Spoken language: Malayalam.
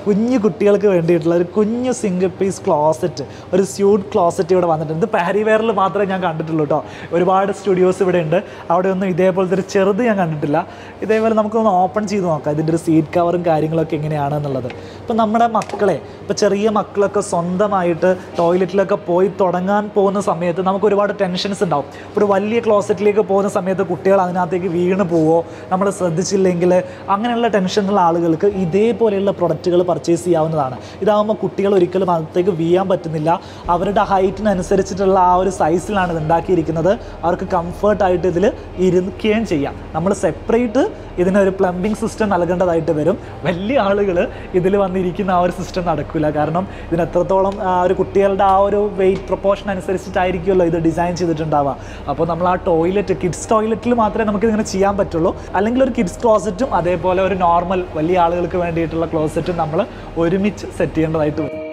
കുഞ്ഞു കുട്ടികൾക്ക് വേണ്ടിയിട്ടുള്ള ഒരു കുഞ്ഞു സിംഗിൾ പീസ് ക്ലോസറ്റ് ഒരു സ്യൂട്ട് ക്ലോസറ്റ് ഇവിടെ വന്നിട്ടുണ്ട് ഇത് പാരി വെയറിൽ മാത്രമേ ഞാൻ കണ്ടിട്ടുള്ളൂ കേട്ടോ ഒരുപാട് സ്റ്റുഡിയോസ് ഇവിടെ ഉണ്ട് അവിടെ ഒന്നും ഇതേപോലത്തെ ഒരു ചെറുത് ഞാൻ കണ്ടിട്ടില്ല ഇതേപോലെ നമുക്കൊന്ന് ഓപ്പൺ ചെയ്ത് നോക്കാം ഇതിൻ്റെ ഒരു സീറ്റ് കവറും കാര്യങ്ങളൊക്കെ എങ്ങനെയാണെന്നുള്ളത് ഇപ്പം നമ്മുടെ മക്കളെ ഇപ്പോൾ ചെറിയ മക്കളൊക്കെ സ്വന്തമായിട്ട് ടോയ്ലറ്റിലൊക്കെ പോയി തുടങ്ങാൻ പോകുന്ന സമയത്ത് നമുക്ക് ഒരുപാട് ടെൻഷൻസ് ഉണ്ടാവും ഇപ്പോൾ ഒരു വലിയ ക്ലോസറ്റിലേക്ക് പോകുന്ന സമയത്ത് കുട്ടികൾ അതിനകത്തേക്ക് വീണ് പോവോ നമ്മൾ ശ്രദ്ധിച്ചില്ലെങ്കിൽ അങ്ങനെയുള്ള ടെൻഷനുള്ള ആളുകൾക്ക് ഇതേപോലെയുള്ള പ്രൊഡക്റ്റുകൾ പർച്ചേസ് ചെയ്യാവുന്നതാണ് ഇതാകുമ്പോൾ കുട്ടികൾ ഒരിക്കലും അകത്തേക്ക് വീഴാൻ പറ്റുന്നില്ല അവരുടെ ഹൈറ്റിനനുസരിച്ചിട്ടുള്ള ആ ഒരു സൈസിലാണ് ഇത് ഉണ്ടാക്കിയിരിക്കുന്നത് അവർക്ക് കംഫർട്ടായിട്ട് ഇതിൽ ഇരിക്കുകയും ചെയ്യാം നമ്മൾ സെപ്പറേറ്റ് ഇതിനൊരു പ്ലംബിംഗ് സിസ്റ്റം നൽകേണ്ടതായിട്ട് വരും വലിയ ആളുകൾ ഇതിൽ വന്നിരിക്കുന്ന ആ ഒരു സിസ്റ്റം നടക്കില്ല കാരണം ഇതിന് എത്രത്തോളം ആ ഒരു കുട്ടികളുടെ ആ ഒരു വെയിറ്റ് പ്രൊപ്പോർഷൻ അനുസരിച്ചിട്ടായിരിക്കുമല്ലോ ഇത് ഡിസൈൻ ചെയ്തിട്ടുണ്ടാവുക അപ്പോൾ നമ്മൾ ആ ടോയ്ലറ്റ് കിഡ്സ് ടോയ്ലറ്റിൽ മാത്രമേ നമുക്ക് ഇങ്ങനെ ചെയ്യാൻ പറ്റുള്ളൂ അല്ലെങ്കിൽ ഒരു കിഡ്സ് ക്ലോസറ്റും അതേപോലെ ഒരു നോർമൽ വലിയ ആളുകൾക്ക് വേണ്ടിയിട്ടുള്ള ക്ലോസറ്റും നമ്മൾ ഒരുമിച്ച് സെറ്റ് ചെയ്യേണ്ടതായിട്ട് വരും